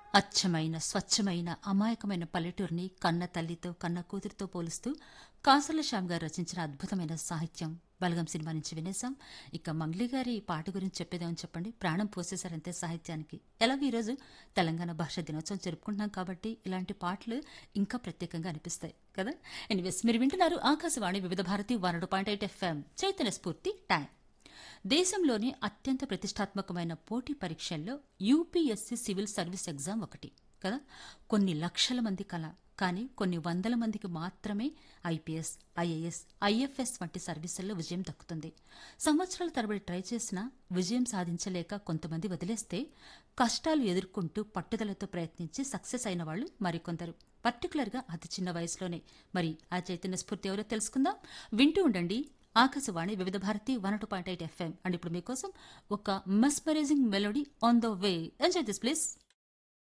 అచ్చమైన స్వచ్ఛమైన అమాయకమైన పల్లెటూరిని కన్న తల్లితో కన్న కూతురితో పోలుస్తూ కాసర్ల శ్యామ్ గారు రచించిన అద్భుతమైన సాహిత్యం బలగం సినిమా నుంచి వినేశాం ఇక మంగ్లీ గారి పాట గురించి చెప్పేదేమని చెప్పండి ప్రాణం పోసేశారంతే సాహిత్యానికి ఎలాగో ఈరోజు తెలంగాణ భాష దినోత్సవం జరుపుకుంటున్నాం కాబట్టి ఇలాంటి పాటలు ఇంకా ప్రత్యేకంగా అనిపిస్తాయి కదా ఎనివేస్ మీరు వింటున్నారు Akashvani Vividh Bharati one point eight FM చైతన్య స్ఫూర్తి టైం దేశంలోని అత్యంత ప్రతిష్టాత్మకమైన పోటీ పరీక్షల్లో యూపీఎస్సీ సివిల్ సర్వీస్ ఎగ్జామ్ ఒకటి కదా కొన్ని లక్షల మంది కల కానీ కొన్ని వందల మందికి మాత్రమే ఐపీఎస్ ఐఏఎస్ ఐఎఫ్ఎస్ వంటి సర్వీసుల్లో విజయం దక్కుతుంది సంవత్సరాల తరబడి ట్రై చేసినా విజయం సాధించలేక కొంతమంది వదిలేస్తే కష్టాలు ఎదుర్కొంటూ పట్టుదలతో ప్రయత్నించి సక్సెస్ అయిన వాళ్ళు మరికొందరు పర్టికులర్గా అతి చిన్న వయసులోనే మరి ఆ చైతన్య స్ఫూర్తి ఎవరో తెలుసుకుందాం వింటూ ఉండండి Akashvani Vividh Bharati one two point eight FM and ఇప్పుడు మీకోసం ఒక mesmerising melody on the way enjoy this please